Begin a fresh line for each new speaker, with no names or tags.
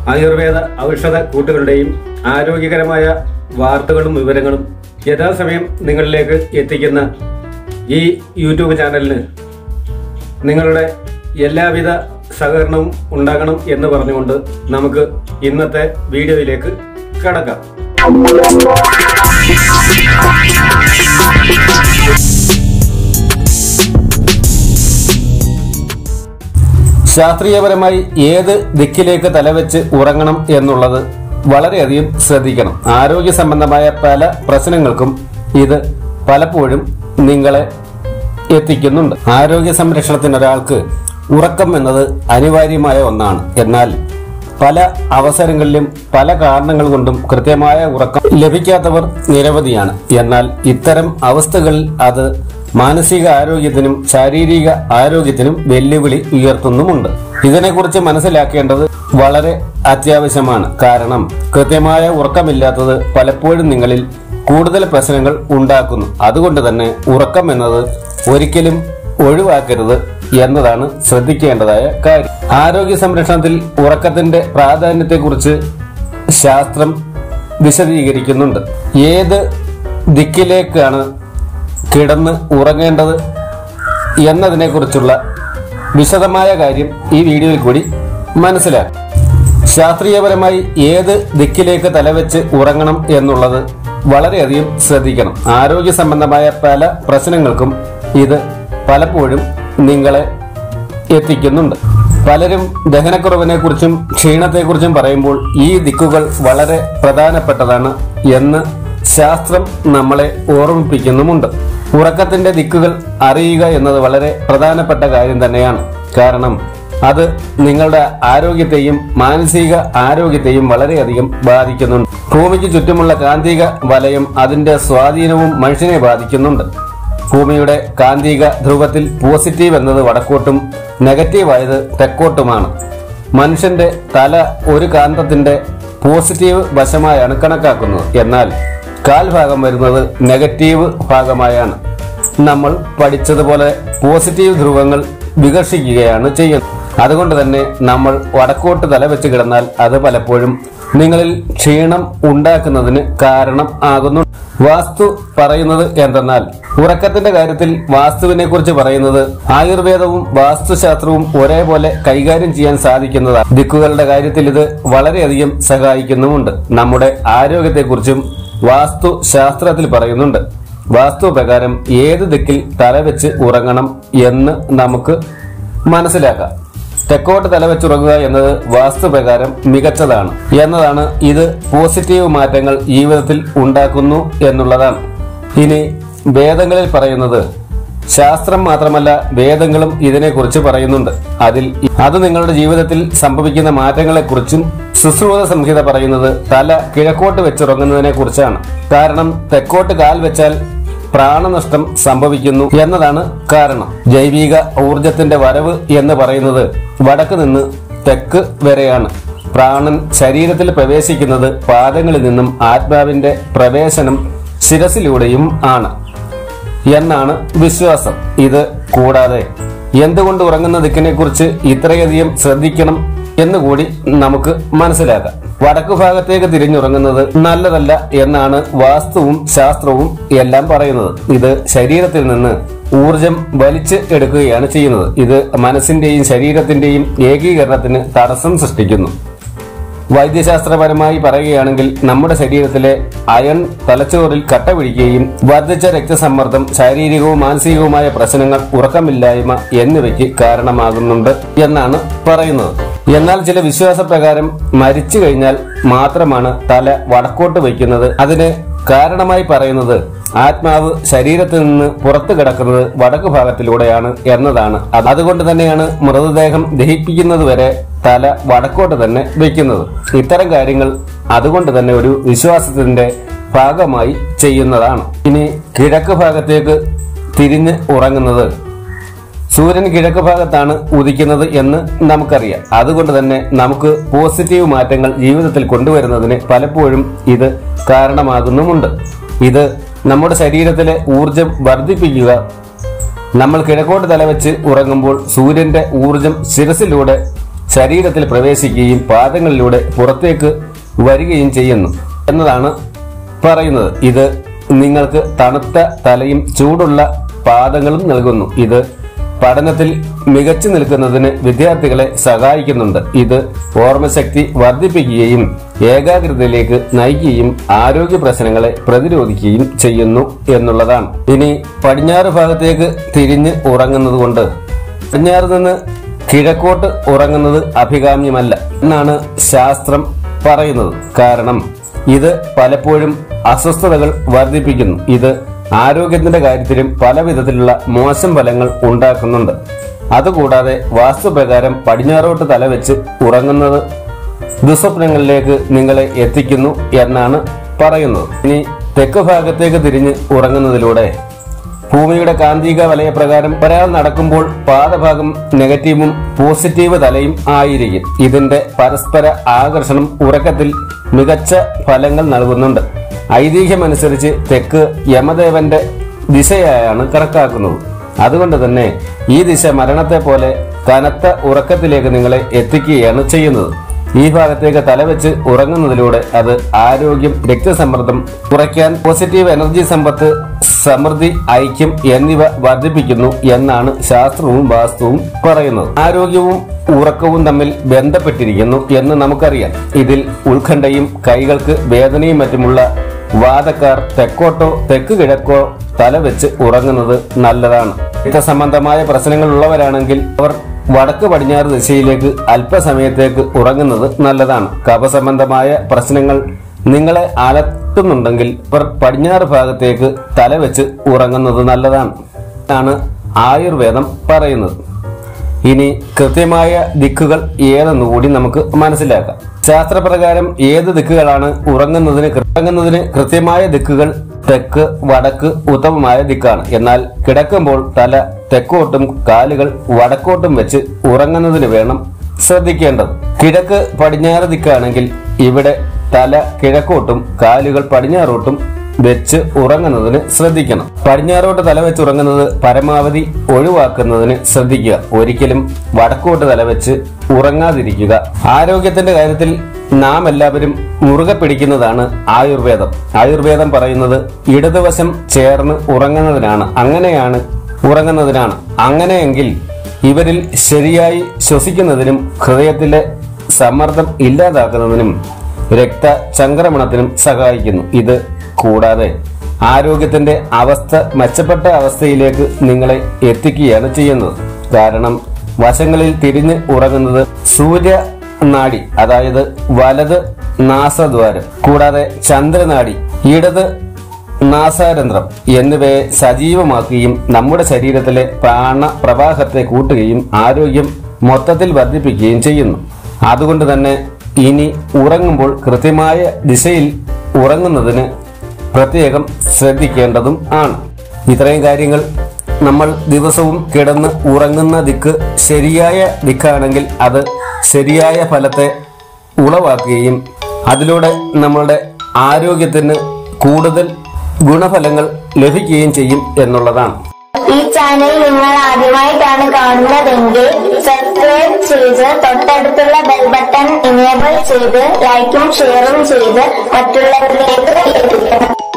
ആയുർവേദ ഔഷധ കൂട്ടുകളുടെയും ആരോഗ്യകരമായ വാർത്തകളും വിവരങ്ങളും യഥാസമയം നിങ്ങളിലേക്ക് എത്തിക്കുന്ന ഈ യൂട്യൂബ് ചാനലിന് നിങ്ങളുടെ എല്ലാവിധ സഹകരണവും ഉണ്ടാകണം എന്ന് പറഞ്ഞുകൊണ്ട് നമുക്ക് ഇന്നത്തെ വീഡിയോയിലേക്ക് കടക്കാം ശാസ്ത്രീയപരമായി ഏത് ദിക്കിലേക്ക് തലവെച്ച് ഉറങ്ങണം എന്നുള്ളത് വളരെയധികം ശ്രദ്ധിക്കണം ആരോഗ്യ സംബന്ധമായ പല പ്രശ്നങ്ങൾക്കും ഇത് പലപ്പോഴും നിങ്ങളെ എത്തിക്കുന്നുണ്ട് ആരോഗ്യ സംരക്ഷണത്തിന് ഒരാൾക്ക് ഉറക്കം എന്നത് അനിവാര്യമായ ഒന്നാണ് എന്നാൽ പല അവസരങ്ങളിലും പല കാരണങ്ങൾ കൊണ്ടും കൃത്യമായ ഉറക്കം ലഭിക്കാത്തവർ നിരവധിയാണ് എന്നാൽ ഇത്തരം അവസ്ഥകളിൽ അത് മാനസിക ആരോഗ്യത്തിനും ശാരീരിക ആരോഗ്യത്തിനും വെല്ലുവിളി ഉയർത്തുന്നുമുണ്ട് ഇതിനെക്കുറിച്ച് മനസ്സിലാക്കേണ്ടത് വളരെ അത്യാവശ്യമാണ് കാരണം കൃത്യമായ ഉറക്കമില്ലാത്തത് പലപ്പോഴും നിങ്ങളിൽ കൂടുതൽ പ്രശ്നങ്ങൾ ഉണ്ടാക്കുന്നു അതുകൊണ്ട് തന്നെ ഉറക്കം എന്നത് ഒരിക്കലും ഒഴിവാക്കരുത് എന്നതാണ് ശ്രദ്ധിക്കേണ്ടതായ കാര്യം ആരോഗ്യ സംരക്ഷണത്തിൽ ഉറക്കത്തിന്റെ പ്രാധാന്യത്തെക്കുറിച്ച് ശാസ്ത്രം വിശദീകരിക്കുന്നുണ്ട് ഏത് ദിക്കിലേക്കാണ് കിടന്ന് ഉറങ്ങേണ്ടത് എന്നതിനെക്കുറിച്ചുള്ള വിശദമായ കാര്യം ഈ വീഡിയോയിൽ കൂടി മനസ്സിലാക്കാം ശാസ്ത്രീയപരമായി ഏത് ദിക്കിലേക്ക് തലവെച്ച് ഉറങ്ങണം എന്നുള്ളത് വളരെയധികം ശ്രദ്ധിക്കണം ആരോഗ്യ സംബന്ധമായ പല പ്രശ്നങ്ങൾക്കും ഇത് പലപ്പോഴും നിങ്ങളെ എത്തിക്കുന്നുണ്ട് പലരും ദഹനക്കുറവിനെ കുറിച്ചും ക്ഷീണത്തെക്കുറിച്ചും പറയുമ്പോൾ ഈ ദിക്കുകൾ വളരെ പ്രധാനപ്പെട്ടതാണ് എന്ന് ശാസ്ത്രം നമ്മളെ ഓർമ്മിപ്പിക്കുന്നുമുണ്ട് ഉറക്കത്തിന്റെ ദിക്കുകൾ അറിയുക എന്നത് വളരെ പ്രധാനപ്പെട്ട കാര്യം തന്നെയാണ് കാരണം അത് നിങ്ങളുടെ ആരോഗ്യത്തെയും മാനസിക ആരോഗ്യത്തെയും വളരെയധികം ബാധിക്കുന്നുണ്ട് ഭൂമിക്ക് ചുറ്റുമുള്ള കാന്തിക വലയം അതിന്റെ സ്വാധീനവും മനുഷ്യനെ ബാധിക്കുന്നുണ്ട് ഭൂമിയുടെ കാന്തിക ധ്രുവത്തിൽ പോസിറ്റീവ് എന്നത് വടക്കോട്ടും നെഗറ്റീവായത് തെക്കോട്ടുമാണ് മനുഷ്യന്റെ തല ഒരു കാന്തത്തിന്റെ പോസിറ്റീവ് വശമായാണ് കണക്കാക്കുന്നത് എന്നാൽ കാൽഭാഗം വരുന്നത് നെഗറ്റീവ് ഭാഗമായാണ് നമ്മൾ പഠിച്ചതുപോലെ പോസിറ്റീവ് ധ്രുവങ്ങൾ വികർഷിക്കുകയാണ് ചെയ്യുന്നത് അതുകൊണ്ട് തന്നെ നമ്മൾ വടക്കോട്ട് തലവെച്ച് കിടന്നാൽ അത് പലപ്പോഴും നിങ്ങളിൽ ക്ഷീണം ഉണ്ടാക്കുന്നതിന് കാരണം ആകുന്നു വാസ്തു പറയുന്നത് എന്തെന്നാൽ ഉറക്കത്തിന്റെ കാര്യത്തിൽ വാസ്തുവിനെ കുറിച്ച് പറയുന്നത് ആയുർവേദവും വാസ്തുശാസ്ത്രവും ഒരേപോലെ കൈകാര്യം ചെയ്യാൻ സാധിക്കുന്നതാണ് ദിക്കുകളുടെ കാര്യത്തിൽ ഇത് വളരെയധികം സഹായിക്കുന്നുമുണ്ട് നമ്മുടെ ആരോഗ്യത്തെക്കുറിച്ചും വാസ്തു ശാസ്ത്രത്തിൽ പറയുന്നുണ്ട് വാസ്തു പ്രകാരം ഏത് ദിക്കിൽ തലവെച്ച് ഉറങ്ങണം എന്ന് നമുക്ക് മനസ്സിലാക്കാം തെക്കോട്ട് തലവെച്ചുറങ്ങുക എന്നത് വാസ്തുപ്രകാരം മികച്ചതാണ് എന്നതാണ് ഇത് പോസിറ്റീവ് മാറ്റങ്ങൾ ജീവിതത്തിൽ ഉണ്ടാക്കുന്നു എന്നുള്ളതാണ് ഇനി വേദങ്ങളിൽ പറയുന്നത് ശാസ്ത്രം മാത്രമല്ല വേദങ്ങളും ഇതിനെക്കുറിച്ച് പറയുന്നുണ്ട് അതിൽ അത് നിങ്ങളുടെ ജീവിതത്തിൽ സംഭവിക്കുന്ന മാറ്റങ്ങളെക്കുറിച്ചും സുശ്രുത സംഹിത പറയുന്നത് തല കിഴക്കോട്ട് വെച്ചുറങ്ങുന്നതിനെ കുറിച്ചാണ് കാരണം തെക്കോട്ട് കാൽ വെച്ചാൽ പ്രാണനഷ്ടം സംഭവിക്കുന്നു എന്നതാണ് കാരണം ജൈവിക ഊർജത്തിന്റെ വരവ് എന്ന് പറയുന്നത് വടക്ക് നിന്ന് തെക്ക് വരെയാണ് പ്രാണൻ ശരീരത്തിൽ പ്രവേശിക്കുന്നത് പാദങ്ങളിൽ നിന്നും ആത്മാവിന്റെ പ്രവേശനം ശിരസിലൂടെയും ആണ് എന്നാണ് വിശ്വാസം ഇത് കൂടാതെ എന്തുകൊണ്ട് ഉറങ്ങുന്ന ദിക്കിനെ കുറിച്ച് ഇത്രയധികം ശ്രദ്ധിക്കണം എന്നുകൂടി നമുക്ക് മനസ്സിലാക്കാം വടക്കു ഭാഗത്തേക്ക് തിരിഞ്ഞുറങ്ങുന്നത് നല്ലതല്ല എന്നാണ് വാസ്തുവും ശാസ്ത്രവും എല്ലാം പറയുന്നത് ഇത് ശരീരത്തിൽ നിന്ന് ഊർജം വലിച്ച് എടുക്കുകയാണ് ചെയ്യുന്നത് ഇത് മനസ്സിന്റെയും ശരീരത്തിന്റെയും ഏകീകരണത്തിന് തടസ്സം സൃഷ്ടിക്കുന്നു വൈദ്യശാസ്ത്രപരമായി പറയുകയാണെങ്കിൽ നമ്മുടെ ശരീരത്തിലെ അയൺ തലച്ചോറിൽ കട്ട പിടിക്കുകയും വർദ്ധിച്ച രക്തസമ്മർദ്ദം ശാരീരികവും മാനസികവുമായ പ്രശ്നങ്ങൾ ഉറക്കമില്ലായ്മ എന്നിവയ്ക്ക് കാരണമാകുന്നുണ്ട് എന്നാണ് പറയുന്നത് എന്നാൽ ചില വിശ്വാസപ്രകാരം മരിച്ചു കഴിഞ്ഞാൽ മാത്രമാണ് തല വടക്കോട്ട് വയ്ക്കുന്നത് അതിന് കാരണമായി പറയുന്നത് ആത്മാവ് ശരീരത്തിൽ നിന്ന് പുറത്തു കിടക്കുന്നത് വടക്ക് ഭാഗത്തിലൂടെയാണ് എന്നതാണ് അത് അതുകൊണ്ട് തന്നെയാണ് മൃതദേഹം ദഹിപ്പിക്കുന്നതുവരെ തല വടക്കോട്ട് തന്നെ വെക്കുന്നത് ഇത്തരം കാര്യങ്ങൾ അതുകൊണ്ട് തന്നെ ഒരു വിശ്വാസത്തിന്റെ ഭാഗമായി ചെയ്യുന്നതാണ് ഇനി കിഴക്ക് ഭാഗത്തേക്ക് തിരിഞ്ഞ് ഉറങ്ങുന്നത് സൂര്യൻ കിഴക്ക് ഭാഗത്താണ് ഉദിക്കുന്നത് എന്ന് നമുക്കറിയാം അതുകൊണ്ട് തന്നെ നമുക്ക് പോസിറ്റീവ് മാറ്റങ്ങൾ ജീവിതത്തിൽ കൊണ്ടുവരുന്നതിന് പലപ്പോഴും ഇത് കാരണമാകുന്നുമുണ്ട് ഇത് നമ്മുടെ ശരീരത്തിലെ ഊർജം വർദ്ധിപ്പിക്കുക നമ്മൾ കിഴക്കോട്ട് തലവെച്ച് ഉറങ്ങുമ്പോൾ സൂര്യന്റെ ഊർജം ശിരസിലൂടെ ശരീരത്തിൽ പ്രവേശിക്കുകയും പാദങ്ങളിലൂടെ പുറത്തേക്ക് വരികയും ചെയ്യുന്നു എന്നതാണ് പറയുന്നത് ഇത് നിങ്ങൾക്ക് തണുത്ത തലയും ചൂടുള്ള പാദങ്ങളും നൽകുന്നു ഇത് പഠനത്തിൽ മികച്ചു നിൽക്കുന്നതിന് വിദ്യാർത്ഥികളെ സഹായിക്കുന്നുണ്ട് ഇത് ഓർമ്മശക്തി വർദ്ധിപ്പിക്കുകയും ഏകാഗ്രതയിലേക്ക് നയിക്കുകയും ആരോഗ്യ പ്രശ്നങ്ങളെ പ്രതിരോധിക്കുകയും ചെയ്യുന്നു എന്നുള്ളതാണ് ഇനി പടിഞ്ഞാറ് ഭാഗത്തേക്ക് തിരിഞ്ഞ് ഉറങ്ങുന്നത് കൊണ്ട് പടിഞ്ഞാറ് നിന്ന് കിഴക്കോട്ട് ഉറങ്ങുന്നത് അഭികാമ്യമല്ല എന്നാണ് ശാസ്ത്രം പറയുന്നത് കാരണം ഇത് പലപ്പോഴും അസ്വസ്ഥതകൾ വർദ്ധിപ്പിക്കുന്നു ഇത് ആരോഗ്യത്തിന്റെ കാര്യത്തിലും പല വിധത്തിലുള്ള മോശം ഫലങ്ങൾ ഉണ്ടാക്കുന്നുണ്ട് അതുകൂടാതെ വാസ്തുപ്രകാരം പടിഞ്ഞാറോട്ട് തലവെച്ച് ഉറങ്ങുന്നത് ദുസ്വപ്നങ്ങളിലേക്ക് നിങ്ങളെ എത്തിക്കുന്നു എന്നാണ് പറയുന്നത് ഇനി തെക്ക് ഭാഗത്തേക്ക് തിരിഞ്ഞ് ഉറങ്ങുന്നതിലൂടെ ഭൂമിയുടെ കാന്തിക വലയപ്രകാരം ഒരാൾ നടക്കുമ്പോൾ പാദഭാഗം നെഗറ്റീവും പോസിറ്റീവ് തലയും ആയിരിക്കും ഇതിന്റെ പരസ്പര ആകർഷണം ഉറക്കത്തിൽ മികച്ച ഫലങ്ങൾ നൽകുന്നുണ്ട് ഐതിഹ്യമനുസരിച്ച് തെക്ക് യമദേവന്റെ ദിശയായാണ് കണക്കാക്കുന്നത് അതുകൊണ്ട് തന്നെ ഈ ദിശ മരണത്തെ പോലെ കനത്ത ഉറക്കത്തിലേക്ക് നിങ്ങളെ എത്തിക്കുകയാണ് ചെയ്യുന്നത് ഈ ഭാഗത്തേക്ക് തലവെച്ച് ഉറങ്ങുന്നതിലൂടെ അത് ആരോഗ്യം രക്തസമ്മർദ്ദം കുറയ്ക്കാൻ പോസിറ്റീവ് എനർജി സമ്പത്ത് സമൃദ്ധി ഐക്യം എന്നിവ വർദ്ധിപ്പിക്കുന്നു എന്നാണ് ശാസ്ത്രവും വാസ്തുവും പറയുന്നത് ആരോഗ്യവും ഉറക്കവും തമ്മിൽ ബന്ധപ്പെട്ടിരിക്കുന്നു എന്ന് നമുക്കറിയാം ഇതിൽ ഉത്കണ്ഠയും കൈകൾക്ക് വേദനയും മറ്റുമുള്ള വാദക്കാർ തെക്കോട്ടോ തെക്ക് കിഴക്കോ തലവെച്ച് ഉറങ്ങുന്നത് നല്ലതാണ് രക്തസംബന്ധമായ പ്രശ്നങ്ങൾ ഉള്ളവരാണെങ്കിൽ അവർ വടക്ക് പടിഞ്ഞാറ് ദിശയിലേക്ക് അല്പസമയത്തേക്ക് ഉറങ്ങുന്നത് നല്ലതാണ് കഫസംബന്ധമായ പ്രശ്നങ്ങൾ നിങ്ങളെ അലട്ടുന്നുണ്ടെങ്കിൽ ഇവർ പടിഞ്ഞാറ് ഭാഗത്തേക്ക് തലവെച്ച് ഉറങ്ങുന്നത് നല്ലതാണ് ആണ് ആയുർവേദം പറയുന്നത് ഇനി കൃത്യമായ ദിക്കുകൾ ഏതെന്ന് കൂടി നമുക്ക് മനസ്സിലാക്കാം ശാസ്ത്രപ്രകാരം ഏത് ദിക്കുകളാണ് ഉറങ്ങുന്നതിന് ഉറങ്ങുന്നതിന് കൃത്യമായ ദിക്കുകൾ തെക്ക് വടക്ക് ഉത്തമമായ ദിക്കാണ് എന്നാൽ കിടക്കുമ്പോൾ തല തെക്കോട്ടും കാലുകൾ വടക്കോട്ടും വെച്ച് ഉറങ്ങുന്നതിന് വേണം ശ്രദ്ധിക്കേണ്ടത് കിഴക്ക് പടിഞ്ഞാറ് ദിക്കാണെങ്കിൽ ഇവിടെ തല കിഴക്കോട്ടും കാലുകൾ പടിഞ്ഞാറോട്ടും വെച്ച് ഉറങ്ങുന്നതിന് ശ്രദ്ധിക്കണം പടിഞ്ഞാറോട്ട് തല വെച്ച് ഉറങ്ങുന്നത് പരമാവധി ഒഴിവാക്കുന്നതിന് ശ്രദ്ധിക്കുക ഒരിക്കലും വടക്കോട്ട് തല വെച്ച് ഉറങ്ങാതിരിക്കുക ആരോഗ്യത്തിന്റെ കാര്യത്തിൽ നാം എല്ലാവരും മുറുകെ പിടിക്കുന്നതാണ് ആയുർവേദം ആയുർവേദം പറയുന്നത് ഇടതുവശം ചേർന്ന് ഉറങ്ങുന്നതിനാണ് അങ്ങനെയാണ് ഉറങ്ങുന്നതിനാണ് അങ്ങനെയെങ്കിൽ ഇവരിൽ ശരിയായി ശ്വസിക്കുന്നതിനും ഹൃദയത്തിലെ സമ്മർദ്ദം ഇല്ലാതാക്കുന്നതിനും രക്തചംക്രമണത്തിനും സഹായിക്കുന്നു ഇത് കൂടാതെ ആരോഗ്യത്തിന്റെ അവസ്ഥ മെച്ചപ്പെട്ട അവസ്ഥയിലേക്ക് നിങ്ങളെ എത്തിക്കുകയാണ് ചെയ്യുന്നത് കാരണം വശങ്ങളിൽ തിരിഞ്ഞ് ഉറങ്ങുന്നത് സൂര്യ നാഡി അതായത് വലത് നാസദ്വാരം കൂടാതെ ചന്ദ്രനാഡി ഇടത് നാസാരന്ധ്രം എന്നിവയെ സജീവമാക്കുകയും നമ്മുടെ ശരീരത്തിലെ പ്രാണ പ്രവാഹത്തെ കൂട്ടുകയും ആരോഗ്യം മൊത്തത്തിൽ വർദ്ധിപ്പിക്കുകയും ചെയ്യുന്നു അതുകൊണ്ട് തന്നെ ഇനി ഉറങ്ങുമ്പോൾ കൃത്യമായ ദിശയിൽ ഉറങ്ങുന്നതിന് പ്രത്യേകം ശ്രദ്ധിക്കേണ്ടതും ആണ് ഇത്രയും കാര്യങ്ങൾ നമ്മൾ ദിവസവും കിടന്ന് ഉറങ്ങുന്ന ദിക്ക് ശരിയായ ദിക്കാണെങ്കിൽ അത് ശരിയായ ഫലത്തെ ഉളവാക്കുകയും അതിലൂടെ നമ്മളുടെ ആരോഗ്യത്തിന് കൂടുതൽ ഗുണഫലങ്ങൾ ലഭിക്കുകയും ചെയ്യും എന്നുള്ളതാണ്
ഈ ചാനൽ നിങ്ങൾ ആദ്യമായിട്ടാണ് കാണുന്നതെങ്കിൽ സബ്സ്ക്രൈബ് ചെയ്ത് തൊട്ടടുത്തുള്ള ബെൽ ബട്ടൺ ഇനേബിൾ ചെയ്ത് ലൈക്കും ഷെയറും ചെയ്ത് മറ്റുള്ളവരിലേക്ക് എത്തിക്കണം